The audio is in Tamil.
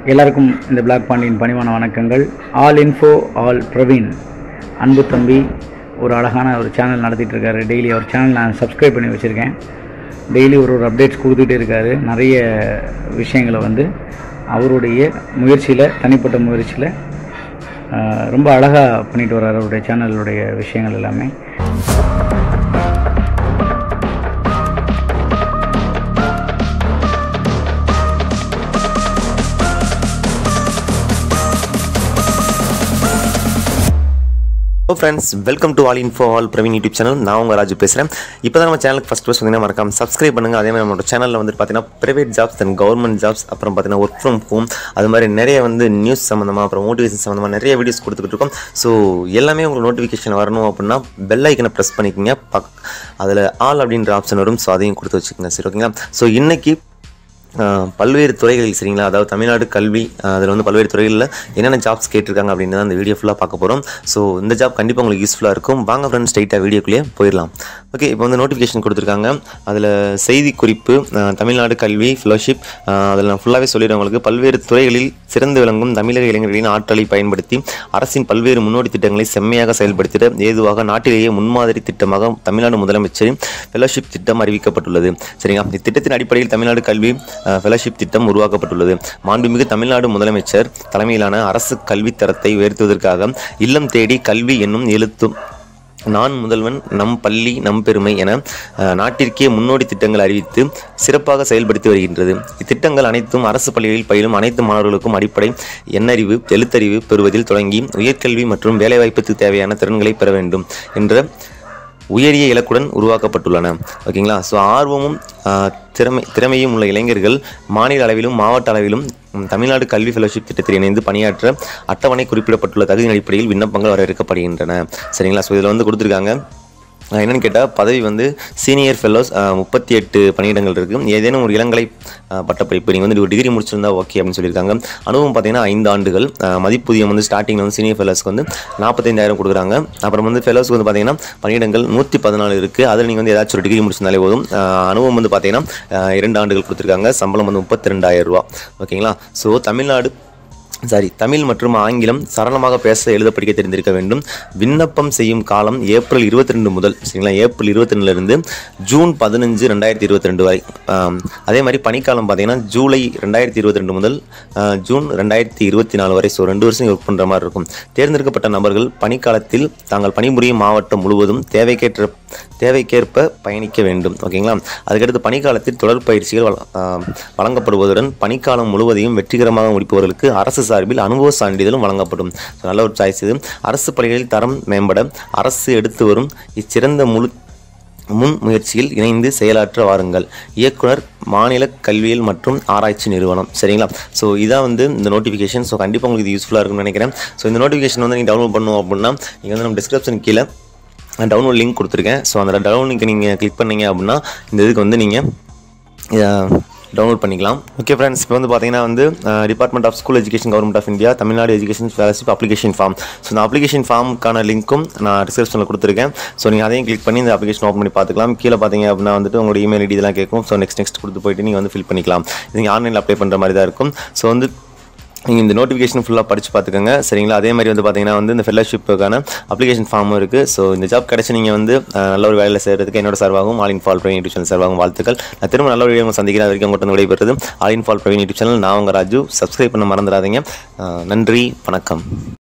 எல்லாருக்கும் இந்த பிளாக் பாண்டியின் பணிவான வணக்கங்கள் ஆல் இன்ஃபோ ஆல் பிரவீன் அன்பு தம்பி ஒரு அழகான ஒரு சேனல் நடத்திட்டு இருக்காரு டெய்லி அவர் சேனல் நான் சப்ஸ்கிரைப் பண்ணி வச்சுருக்கேன் டெய்லி ஒரு ஒரு அப்டேட்ஸ் கொடுத்துட்டே இருக்காரு நிறைய விஷயங்களை வந்து அவருடைய முயற்சியில் தனிப்பட்ட முயற்சியில் ஆஹ், ரொம்ப அழகாக பண்ணிட்டு வர்றாரு அவருடைய சேனலுடைய விஷயங்கள் எல்லாமே hello friends welcome to all info all Praveen YouTube channel நான் உங்கள் ராஜு பேசுகிறேன் இப்போ தான் நம்ம சேனலுக்கு ஃபஸ்ட் ஃபஸ்ட் வந்தீங்கன்னா மறக்காம சப்ஸ்கிரைப் பண்ணுங்கள் அதே மாதிரி நம்மளோட சேனலில் வந்து பார்த்தீங்கன்னா private jobs then government jobs அப்புறம் பார்த்தீங்கன்னா ஒர்க் ஃப்ரம் ஹோம் அது மாதிரி நிறைய வந்து நியூஸ் சம்மந்தமாக அப்புறம் மோட்டிவேஷன் சம்மந்தமாக நிறைய வீடியோஸ் கொடுத்துக்கிட்டு இருக்கோம் ஸோ எல்லாமே உங்களுக்கு நோட்டிஃபிகேஷன் வரணும் அப்படின்னா பெல் ஐக்கனை ப்ரெஸ் பண்ணிக்கோங்க பக் அதில் ஆல் அப்படின்ற ஆப்ஷன் வரும் ஸோ அதையும் கொடுத்து வச்சுக்கோங்க சரி ஓகேங்களா ஸோ இன்றைக்கி ஆஹ் பல்வேறு துறைகளில் சரிங்களா அதாவது தமிழ்நாடு கல்வி அதில் வந்து பல்வேறு துறைகளில் என்னென்ன ஜாப்ஸ் கேட்டிருக்காங்க அப்படின்னு தான் இந்த வீடியோ ஃபுல்லாக பார்க்க போகிறோம் ஸோ இந்த ஜாப் கண்டிப்பாக உங்களுக்கு யூஸ்ஃபுல்லாக இருக்கும் வாங்க ஃப்ரெண்ட்ஸ் ஸ்ட்ரைட்டாக வீடியோக்குள்ளேயே போயிடலாம் ஓகே இப்போ வந்து நோட்டிஃபிகேஷன் கொடுத்துருக்காங்க அதில் செய்தி குறிப்பு ஆஹ் தமிழ்நாடு கல்வி ஃபெலோஷிப் அதில் நான் ஃபுல்லாகவே சொல்லிடுறேன் உங்களுக்கு பல்வேறு துறைகளில் சிறந்து விளங்கும் தமிழக இளைஞர்களின் ஆற்றலை பயன்படுத்தி அரசின் பல்வேறு முன்னோடி திட்டங்களை செம்மையாக செயல்படுத்திட ஏதுவாக நாட்டிலேயே முன்மாதிரி திட்டமாக தமிழ்நாடு முதலமைச்சரின் ஃபெலோஷிப் திட்டம் அறிவிக்கப்பட்டுள்ளது சரிங்களா இத்திட்டத்தின் அடிப்படையில் தமிழ்நாடு கல்வி ஃபெலோஷிப் திட்டம் உருவாக்கப்பட்டுள்ளது மாண்புமிகு தமிழ்நாடு முதலமைச்சர் தலைமையிலான அரசு கல்வித் தரத்தை உயர்த்துவதற்காக இல்லம் தேடி கல்வி என்னும் எழுத்தும் நான் முதல்வன் நம் பள்ளி நம் பெருமை என அஹ், நாட்டிற்கே முன்னோடி திட்டங்கள் அறிவித்து சிறப்பாக செயல்படுத்தி வருகின்றது இத்திட்டங்கள் அனைத்தும் அரசு பள்ளிகளில் பயிலும் அனைத்து மாணவர்களுக்கும் அடிப்படை எண்ணறிவு எழுத்தறிவு பெறுவதில் தொடங்கி உயர்கல்வி மற்றும் வேலைவாய்ப்புக்கு தேவையான திறன்களை பெற வேண்டும் என்ற உயரிய இலக்குடன் உருவாக்கப்பட்டுள்ளன ஓகேங்களா ஸோ ஆர்வமும் ஆஹ், திறமை திறமையும் உள்ள இளைஞர்கள் மாநில அளவிலும் மாவட்ட அளவிலும் ம், தமிழ்நாடு கல்வி ஃபெலோஷிப் திட்டத்தில் இணைந்து பணியாற்ற அட்டவணை குறிப்பிடப்பட்டுள்ள தகுதியின் அடிப்படையில் விண்ணப்பங்கள் வரவேற்கப்படுகின்றன சரிங்களா ஸோ இதில் வந்து கொடுத்துருக்காங்க ஆஹ் என்னன்னு கேட்டால் பதவி வந்து சீனியர் ஃபெல்லோஸ் முப்பத்தி எட்டு பணியிடங்கள் இருக்குது ஏதேனும் ஒரு இளங்கலை ஆஹ் பட்டப்படிப்பு நீங்கள் வந்து ஒரு டிகிரி முடிச்சிருந்தா ஓகே அப்படின்னு சொல்லியிருக்காங்க அனுபவம் பார்த்தீங்கன்னா ஐந்து ஆண்டுகள் ஆஹ் மதிப்பூதியம் வந்து ஸ்டார்டிங்கில் வந்து சீனியர் ஃபெல்லோஸ்க்கு வந்து நாற்பத்தைந்தாயிரம் கொடுக்குறாங்க அப்புறம் வந்து ஃபெல்லோஸ்க்கு வந்து பார்த்தீங்கன்னா பணியிடங்கள் நூற்றி பதினாலு இருக்குது அதில் நீங்கள் வந்து ஏதாச்சும் ஒரு டிகிரி முடிச்சிருந்தாலே போதும் ஆஹ் அனுபவம் வந்து பார்த்தீங்கன்னா ஆஹ் இரண்டு ஆண்டுகள் கொடுத்துருக்காங்க சம்பளம் வந்து முப்பத்தி ரெண்டாயிரம் ரூபா ஓகேங்களா ஸோ தமிழ்நாடு சாரி தமிழ் மற்றும் ஆங்கிலம் சரளமாக பேச எழுத படிக்க தெரிந்திருக்க வேண்டும் விண்ணப்பம் செய்யும் காலம் ஏப்ரல் இருபத்தி ரெண்டு முதல் சரிங்களா ஏப்ரல் இருபத்தி ரெண்டுலேருந்து ஜூன் பதினஞ்சு ரெண்டாயிரத்தி இருபத்தி ரெண்டு வரை ஆம், அதே மாதிரி பனிக்காலம் பார்த்தீங்கன்னா ஜூலை ரெண்டாயிரத்தி இருபத்தி ரெண்டு முதல் ஆ, ஜூன் ரெண்டாயிரத்தி இருபத்தி நாலு வரை ஸோ ரெண்டு வருஷம் ஒர்க் பண்ணுற மாதிரி இருக்கும் தேர்ந்தெடுக்கப்பட்ட நபர்கள் பனிக்காலத்தில் தாங்கள் பணிபுரியும் மாவட்டம் முழுவதும் தேவைக்கேற்ற தேவைக்கேற்ப பயணிக்க வேண்டும் ஓகேங்களா அதுக்கடுத்து பனிக்காலத்தில் தொடர் பயிற்சிகள் வழ- ஆ, வழங்கப்படுவதுடன் பனிக்காலம் முழுவதையும் வெற்றிகரமாக முடிப்பவர்களுக்கு அரசு சார்பில் அனுபவ சான்றிதழும் வழங்கப்படும் So, நல்ல ஒரு சாய்ஸ் இது அரசு பள்ளிகளில் தரம் மேம்பட அரசு எடுத்து வரும் இச்சிறந்த முழு முன் முயற்சியில் இணைந்து செயலாற்ற வாருங்கள் இயக்குனர் மாநில கல்வியியல் மற்றும் ஆராய்ச்சி நிறுவனம் சரிங்களா ஸோ இதான் வந்து இந்த நோட்டிஃபிகேஷன் ஸோ கண்டிப்பாக உங்களுக்கு இது யூஸ்ஃபுல்லாக இருக்கும்னு நினைக்கிறேன் ஸோ இந்த நோட்டிஃபிகேஷன் வந்து நீங்கள் டவுன்லோட் பண்ணணும் அப்படின்னா நீங்கள் வந்து நம்ம டிஸ்கிரிப்ஷன் கீழே டவுன்லோட் லிங்க் கொடுத்துருக்கேன் ஸோ அந்த டவுன்லோட் லிங்க் நீங்கள் கிளிக் பண்ணீங்க அப்படின்னா இந்த இதுக்கு வந்து நீங்கள் டவுன்லோட் பண்ணிக்கலாம் ஓகே ஃப்ரெண்ட்ஸ் இப்போ வந்து பார்த்தீங்கன்னா வந்து department of school education government of India Tamil Nadu education scholarship application form so இந்த அப்ளிகேஷன் ஃபார்முக்கான லிங்க்கும் நான் டிஸ்கிரிப்ஷனில் கொடுத்துருக்கேன் ஸோ நீங்கள் அதையும் கிளிக் பண்ணி இந்த அப்ளிகேஷன் ஓப்பன் பண்ணி பார்த்துக்கலாம் கீழே பார்த்தீங்க அப்படின்னா வந்துட்டு உங்களோட இமெயில் ஐடி இதெல்லாம் கேட்கும் ஸோ நெக்ஸ்ட் நெக்ஸ்ட் கொடுத்து போயிட்டு நீங்கள் வந்து ஃபில் பண்ணிக்கலாம் இது நீங்கள் ஆன்லைனில் அப்ளை பண்ணுற மாதிரி தான் இருக்கும் ஸோ வந்து நீங்கள் இந்த நோட்டிஃபிகேஷன் ஃபுல்லாக படித்து பார்த்துக்கோங்க சரிங்களா அதே மாதிரி வந்து பார்த்தீங்கன்னா வந்து இந்த ஃபெல்லோஷிப்புக்கான அப்ளிகேஷன் ஃபார்மும் இருக்குது ஸோ இந்த ஜாப் கிடச்சி நீங்கள் வந்து அஹ், நல்ல ஒரு வேலையில் சேர்றதுக்கு என்னோட சார்பாகவும் all in fall Praveen YouTube channel சார்பாகவும் வாழ்த்துக்கள் நான் திரும்ப நல்ல ஒரு வீடியோ சந்திக்கிறேன் அது வரைக்கும் உங்கள்கிட்ட வந்து விடைபெறுறது all in fall Praveen YouTube channel நான் உங்கள் ராஜு சப்ஸ்கிரைப் பண்ண மறந்துடாதீங்க அஹ், நன்றி வணக்கம்